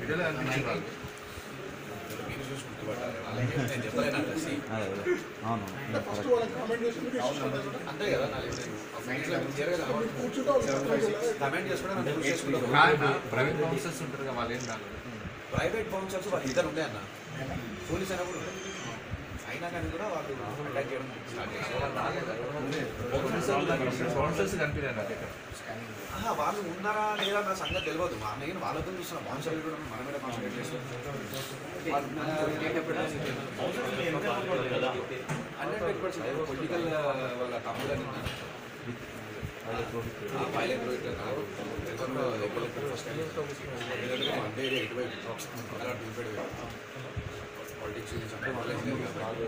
మధ్యలో అనిపించింది వాళ్ళు మీరు చూసి గుర్తుపట్టాలి వాళ్ళకి నేను చెప్పలేను అట్లా see. అదే అదే అవును ఫస్ట్ వాళ్ళకి కామెంట్ చేసి మీరు ఇష్టం అంతే కదా నా ఫ్రెండ్స్ కమెంట్ చేసుకోవడం నన్ను push చేసుకుంటారు. కాదు ప్రైవేట్ బౌన్సర్స్ ఉంటారు కదా వాళ్ళు ఏం రాలేదు ప్రైవేట్ బౌన్సర్స్ వాళ్ళు ఇద్దరు ఉండే అన్న పోలీస్ అయినా కూడా ఉండే. అయినా కానీ కూడా వాళ్ళు అటాక్ చేయడం స్టార్ట్ చేశారు బౌన్సర్స్ కనిపించారు నాకు ఇక్కడ. ఆహా, వాళ్ళు ఉన్నారా లేదా నా సంగతి తెలియదు మా నేను వాళ్ళతో చూస్తున్నా బౌన్సర్లు కూడా మన మీద కాన్సన్ట్రేట్ చేస్తాను హండ్రెడ్ పర్సెంట్ పొలిటికల్ వాళ్ళ తమ్ముడు అని ఉన్నారు. ఆ పైలట్ రోహిత్ గారు ఎవరినో ఎప్పుడు ఫస్ట్ టైం ఎందుకంటే మా అబ్బాయి ఇటువైపు అలా చూపెడు పాలిటిక్స్ గురించి అంటే నాలెడ్జ్ లేదు కదా.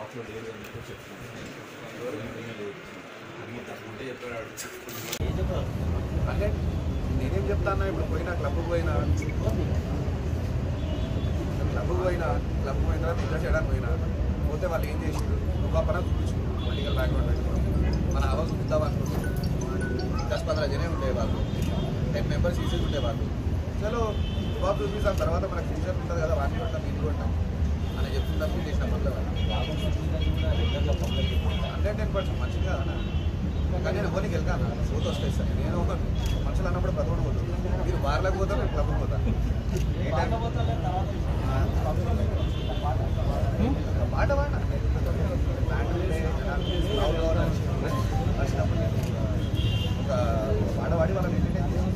ఉంటే చెప్పాడు వాడు. అంటే నేనేం చెప్తాను ఇప్పుడు పోయినా క్లబ్కి పోయినా క్లబ్కి పోయినా క్లబ్ పోయిన తర్వాత ఇంకా చేయడానికి పోయినా పోతే వాళ్ళు ఏం చేసిండ్రు ఒక పన చూపించుకున్నారు పొలిటికల్ బ్యాక్గ్రౌండ్ పెట్టుకుని మన ఆవాజ్ చూద్దాం అనుకుంటున్నాం దస్ పంద్రహ జనే ఉండే వాళ్ళు టెన్ మెంబర్స్ ఈజీగా ఉండే వాళ్ళు చలో బాబు చూపిస్తాం తర్వాత మనకు ఫ్యూచర్ ఉంటుంది కదా వాటిని కొట్టాం ఇది కొట్టాం అని చెప్తున్నప్పుడు చేసిన పనులు హండ్రెడ్ టెన్ పర్సెంట్ మంచిది కదా కానీ నేను ఎవరికి వెళ్తాను పోతూ వస్తాయి సార్ నేను ఒక మనుషులు అన్నప్పుడు పదకొండు పోతాను మీరు బార్లకు పోతాను నేను క్లబ్కి పోతాను ఏ టైం పాట పాడ ఒక పాట పాడి వాళ్ళని ఎంటర్టైన్ చేసి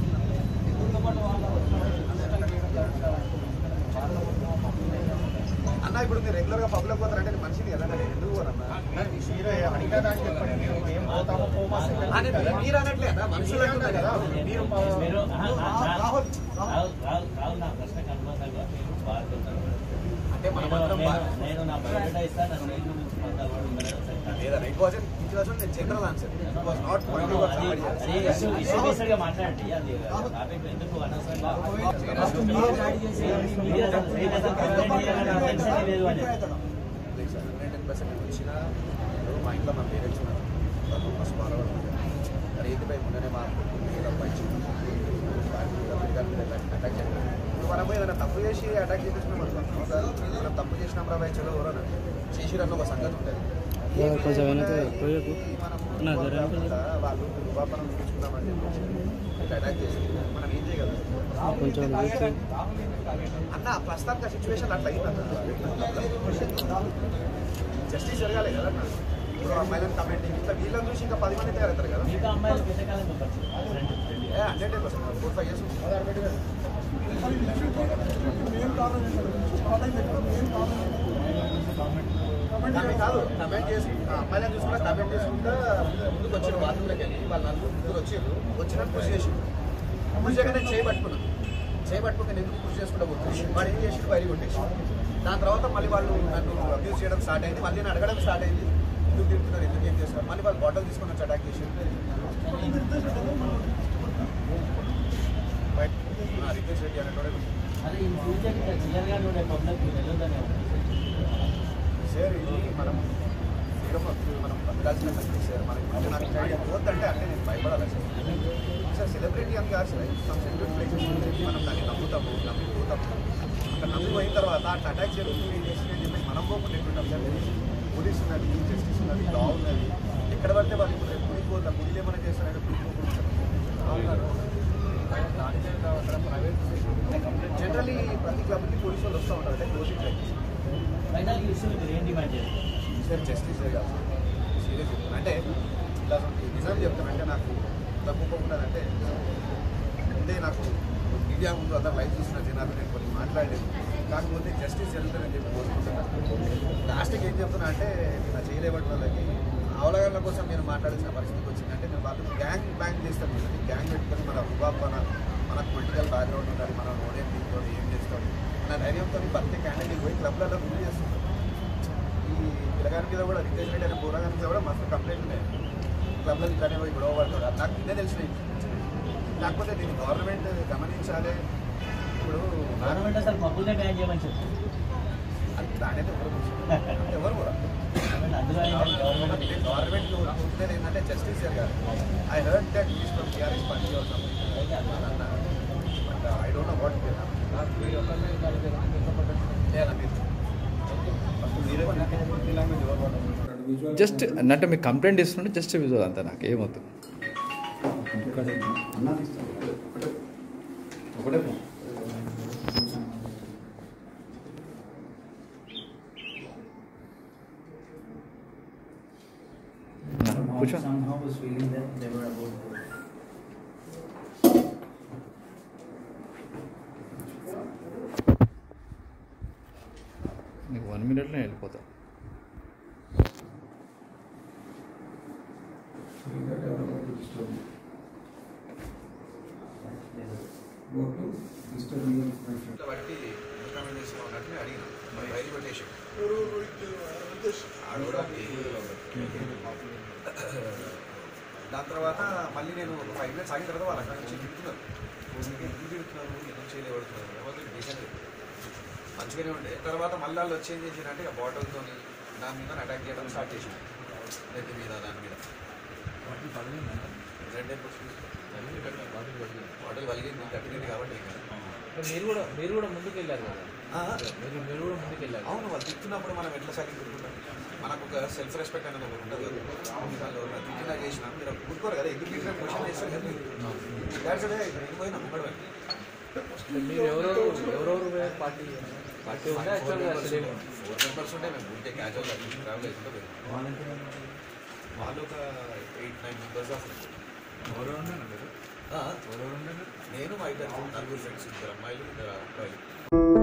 అన్న ఇప్పుడు మీరు రెగ్యులర్గా పబ్లిక్ పోతారంటే నేను మనిషిని కదా నేను ఎందుకు పోనన్నా మీరే అడిగేదానికి చెప్పండి మేము ఏం పోతామో పోమా అని మీరు అనట్లే అన్న మనుషులు అంటున్నారు కదా మీరు మీరు రాహుల్ రాహుల్ రాహుల్ నా ప్రశ్నకు అనుబంధంగా మీరు బాగుంటారు అంటే మనం మాత్రం బా- నేను నా బయోడేటా ఇస్తాను నా స్నేహితుల గురించి కొంత కూడా ఉండలేదు సార్. లేదన్న ఇట్ వాజ్ ఇట్ వాజ్ నేను general answer it was not అవును, అది అది ఇష్యూ ఇష్యూ బేస్డ్ గా మాట్లాడండి అది టాపిక్ ఎందుకు అనవసరంగా ఫస్ట్ మీరే దాడి చేసి మీరు అసలు మీరు అసలు కంప్లైంట్ చేయాలని అటెన్షన్ లేదు అని హండ్రెడ్ పర్సెంట్ నేను వచ్చిన ఇప్పుడు మా ఇంట్లో మా పేరెంట్స్ ఉన్నారు వాళ్ళు ఫస్ట్ బాధపడుతుంది మరి ఏంటి పై ముందనే మా కొడుకుని మీద పంచి అటాక్ చేయాలి ఇప్పుడు మనం పోయి ఏదైనా తప్పు చేసి అటాక్ చేసేసినాం అనుకో సార్ మనం తప్పు చేసినాం రా భయ చలో ఎవరన్నా చేసిరన్న ఒక సంగతి ఉంటుంది కొంచెం వెనక పోయకు. మనం నా దగ్గర కాకుండా వాళ్ళు రూపాపనం చూపించుకున్నామని చెప్పేసి ఇట్లా అటాక్ చేసి మనం ఏం చేయగలం కొంచెం చూసి అన్న ప్రస్తుతానికి ఆ సిచ్యువేషన్ అట్లా అయిందన్న జస్టిస్ జరగాలి కదా అన్న. ఇప్పుడు అమ్మాయిలను కమెంటింగ్ ఇట్లా వీళ్ళని చూసి ఇంకా పది మంది తయారవుతారు కదా మీకు అమ్మాయిలు ఎంతకాలం చెప్పచ్చు friend friend a hundred percent four five years మరి ఈ ఇష్యూ మెయిన్ కారణం ఏంటంటే స్టార్ట్ అయింది ఎక్కడ మెయిన్ కారణం ఆమె కాదు కమెంట్ చేసి ఆ అమ్మాయిలను చూసుకుంటా కమెంట్ చేసుకుంటా ముందుకు వచ్చారు బాత్రూంలోకి వెళ్ళి వాళ్ళ నలుగురు ముగ్గురు వచ్చారు వచ్చినట్టు కృషి చేసి కృషి చేయగా నేను చేయి పట్టుకున్నాను చేయి పట్టుకుని నేను ఎందుకు కృషి చేసుకుంటా పోతుంది వాడు ఏం చేసి బయట కొట్టేసి దాని తర్వాత మళ్ళీ వాళ్ళు నన్ను అబ్యూస్ చేయడం స్టార్ట్ అయింది మళ్ళీ నేను అడగడం స్టార్ట్ అయింది ఎందుకు తిరుగుతున్నారు ఎందుకు ఏం చేస్తారు మళ్ళీ వాళ్ళు బాటిల్ తీసుకొని వచ్చి అటాక్ చేసి బయట రిక్వెస్ట్ రెడ్డి అనేటోడే అదే ఈ ఫ్యూచర్ ఇంకా క్లియర్గా ఉండే పబ్లిక్ వెళ్ళొద్దనే సార్ ఇది మనం ఫ్రీడమ్ ఆఫ్ మనం బతకాల్సిన కంట్రీ సార్ మనకి అంటే నాకు ఇక్కడ పోతుంటే అంటే నేను భయపడాలి సార్ సార్ సెలబ్రిటీ అని కాదు సార్ సమ్ సెక్యూరిటీ ప్లేసెస్ మనం దాన్ని నమ్ముతాము నమ్మి పోతాము అక్కడ నమ్మి పోయిన తర్వాత అట్లా అటాక్ చేయడం ఏం చేసి అని చెప్పి మనం పోకుండా ఎట్లుంటాం సార్ పోలీస్ ఉన్నది జస్టిస్ ఉన్నది లా ఉన్నది ఎక్కడ పడితే వాళ్ళు ఇప్పుడు గుడికి పోతాం గుడిలో ఏమైనా చేస్తారంటే గుడికి జనరలీ ప్రతి క్లబ్కి పోలీసు వాళ్ళు వస్తూ ఉంటారు అంటే క్లోజింగ్ టైం ఫైనల్ ఇష్యూ మీరు ఏం డిమాండ్ చేస్తారు సార్ జస్టిస్ కాదు సీరియస్ అంటే ఇలా నిజం చెప్తానంటే నాకు తప్పుకోకుండానంటే ముందే నాకు మీడియా ముందు అందరు లైవ్ చూసిన జనాలు నేను కొన్ని మాట్లాడేది కాకపోతే జస్టిస్ జరుగుతుందని చెప్పి కోరుకుంటున్నాను లాస్ట్కి ఏం చెప్తున్నా అంటే నా చేయలేబట్టి వాళ్ళకి అవగాహన కోసం నేను మాట్లాడాల్సిన పరిస్థితి వచ్చింది అంటే నేను వాళ్ళు గ్యాంగ్ బ్యాంక్ చేస్తాను గ్యాంగ్ పెట్టుకొని మన రుబాబ్ మన మనకు పొలిటికల్ బ్యాక్గ్రౌండ్ ఉండాలి మనం ఓడేం తీసుకొని ఏం చేస్తాం నా ధైర్యంతో ప్రతి క్యాండిడేట్ పోయి క్లబ్లలో రూల్ చేస్తున్నాం ఈ పిల్లగాని మీద కూడా రితేష్ రెడ్డి అనే పూరగాని మీద కూడా మస్తు కంప్లైంట్ ఉన్నాయి క్లబ్లో ఇట్లానే పోయి గొడవ పడతాడు అది నాకు ఇదే తెలిసినాయి కాకపోతే దీన్ని గవర్నమెంట్ గమనించాలి ఇప్పుడు గవర్నమెంట్ అసలు పబ్బులనే బ్యాన్ చేయమని చెప్తుంది అది దానైతే ఎవరు కూర్చోరు. ఎవరు కూడా గవర్నమెంట్ అందులో ఏంటంటే గవర్నమెంట్ గవర్నమెంట్ ఉంటున్నది ఏంటంటే జస్టిస్ గారు I heard that is from TRS party or something I don't know what just అంటే మీకు కంప్లైంట్ ఇస్తుంటే జస్ట్ విజువల్ అంతే నాకు ఏమవుతుంది ఒకటే కూర్చో Somehow was feeling that they were about to నీకు వన్ మినిట్లో వెళ్ళిపోతా బట్టి రికమెండ్ చేసిన అన్నట్టు అడిగిన మరి రైలు పెట్టేసి ఆడు కూడా దాని తర్వాత మళ్ళీ నేను ఒక ఫైవ్ మినిట్స్ ఆగిన తర్వాత వాళ్ళు అక్కడ నుంచి తిడుతున్నారు ఎందుకు తిడుతున్నారు ఎందుకు చేయలేబడుతున్నారు ఎవరు డీసెంట్ మంచిగానే ఉండే తర్వాత మళ్ళీ వాళ్ళు వచ్చి ఏం చేసిరంటే ఇక బాటిల్తో దాని మీద అటాక్ చేయడం స్టార్ట్ చేసింది నెత్తి మీద దాని మీద రెండే బాటిల్ వలిగింది కట్టింది కాబట్టి ఇంకా. మీరు కూడా మీరు కూడా ముందుకు వెళ్ళారు కదా ఆ, మీరు మీరు కూడా ముందుకు వెళ్ళారు అవును వాళ్ళు తిట్టినప్పుడు మనం ఎట్లా సైలెంట్ కూర్చుంటాం మనకు ఒక సెల్ఫ్ రెస్పెక్ట్ అనేది ఒకటి ఉంటుంది కదా వాళ్ళు ఎవరైనా తిట్టినా చేసినా మీరు కూర్చోరు కదా ఎందుకు తిట్టినా క్వశ్చన్ చేస్తారు కదా దాట్స్ అదే నేను పోయినా ముంగడు మీరు ఎవరెవరు ఎవరెవరు పోయారు పార్టీ పార్టీ ఉందా యాక్చువల్గా అసలు ఏమి ఉంది? ఫోర్ మెంబర్స్ ఉంటే మేము ఉంటే క్యాజువల్గా ట్రావెల్ అవుతుంటే పోయినాం. వాళ్ళు ఒక ఎయిట్ నైన్ మెంబర్స్ ఆఫ్ ఎవరెవరు ఉన్నారు మీరు ఎవరెవరు ఉన్నారు నేను మా ఇద్దరు నలుగురు ఫ్రెండ్స్ ఇద్దరు అమ్మాయిలు ఇద్దరు అబ్బాయిలు